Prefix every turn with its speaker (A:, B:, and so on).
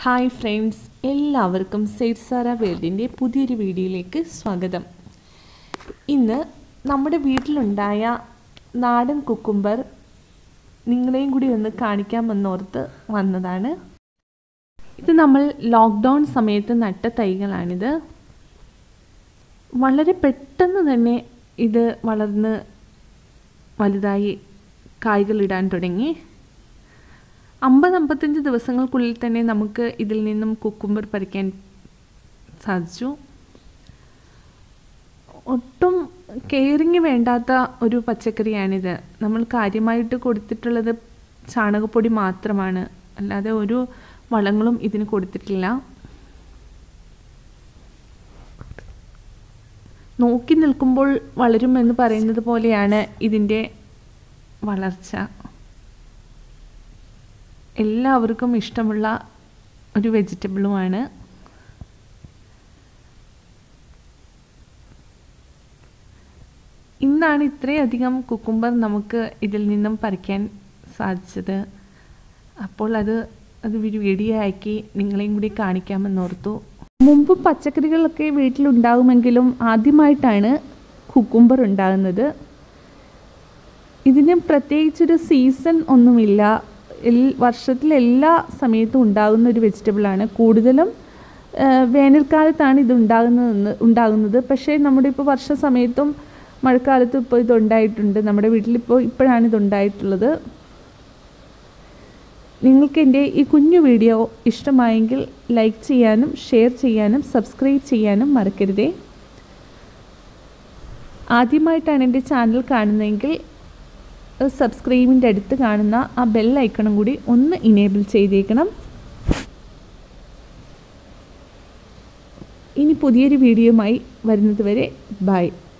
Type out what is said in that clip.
A: hi friends എല്ലാവർക്കും സേർസാര വേൾഡിൻ്റെ പുതിയൊരു വീഡിയോയിലേക്ക് സ്വാഗതം ഇന്ന് നമ്മുടെ വീട്ടിലുണ്ടായ നാടൻ കുക്കുംബർ നിങ്ങളെയും കൂടി ഒന്ന് കാണിക്കാമെന്നോർത്ത് വന്നതാണ് ഇത് നമ്മൾ ലോക്ക്ഡൗൺ സമയത്ത് നട്ട തൈകളാണിത് വളരെ പെട്ടെന്ന് തന്നെ ഇത് വളർന്ന് വലുതായി കായ്കളിടാൻ തുടങ്ങി അമ്പത് അമ്പത്തഞ്ച് ദിവസങ്ങൾക്കുള്ളിൽ തന്നെ നമുക്ക് ഇതിൽ നിന്നും കുക്കുംബർ പറിക്കാൻ സാധിച്ചു ഒട്ടും കെയറിങ് വേണ്ടാത്ത ഒരു പച്ചക്കറിയാണിത് നമ്മൾ കാര്യമായിട്ട് കൊടുത്തിട്ടുള്ളത് ചാണകപ്പൊടി മാത്രമാണ് അല്ലാതെ ഒരു വളങ്ങളും ഇതിന് കൊടുത്തിട്ടില്ല നോക്കി നിൽക്കുമ്പോൾ വളരും എന്ന് പറയുന്നത് പോലെയാണ് ഇതിൻ്റെ വളർച്ച എല്ലാവർക്കും ഇഷ്ടമുള്ള ഒരു വെജിറ്റബിളുമാണ് ഇന്നാണ് ഇത്രയധികം കുക്കുംബർ നമുക്ക് ഇതിൽ നിന്നും പറിക്കാൻ സാധിച്ചത് അപ്പോൾ അത് അത് ഒരു വീഡിയോ ആക്കി നിങ്ങളെയും കൂടി കാണിക്കാമെന്നോർത്തു മുമ്പ് പച്ചക്കറികളൊക്കെ വീട്ടിലുണ്ടാകുമെങ്കിലും ആദ്യമായിട്ടാണ് കുക്കുംബർ ഉണ്ടാകുന്നത് ഇതിന് പ്രത്യേകിച്ചൊരു സീസൺ ഒന്നുമില്ല എൽ വർഷത്തിൽ എല്ലാ സമയത്തും ഉണ്ടാകുന്ന ഒരു വെജിറ്റബിളാണ് കൂടുതലും വേനൽക്കാലത്താണ് ഇത് ഉണ്ടാകുന്നതെന്ന് ഉണ്ടാകുന്നത് പക്ഷേ നമ്മുടെ ഇപ്പോൾ വർഷ സമയത്തും മഴക്കാലത്തും ഇപ്പോൾ ഇത് ഉണ്ടായിട്ടുണ്ട് നമ്മുടെ വീട്ടിലിപ്പോൾ ഇപ്പോഴാണ് ഇത് ഉണ്ടായിട്ടുള്ളത് നിങ്ങൾക്ക് എൻ്റെ ഈ കുഞ്ഞു വീഡിയോ ഇഷ്ടമായെങ്കിൽ ലൈക്ക് ചെയ്യാനും ഷെയർ ചെയ്യാനും സബ്സ്ക്രൈബ് ചെയ്യാനും മറക്കരുതേ ആദ്യമായിട്ടാണ് എൻ്റെ ചാനൽ കാണുന്നതെങ്കിൽ സബ്സ്ക്രൈബിൻ്റെ അടുത്ത് കാണുന്ന ആ ബെൽ ഐക്കണും കൂടി ഒന്ന് ഇനേബിൾ ചെയ്തേക്കണം ഇനി പുതിയൊരു വീഡിയോയുമായി വരുന്നത് വരെ ബൈ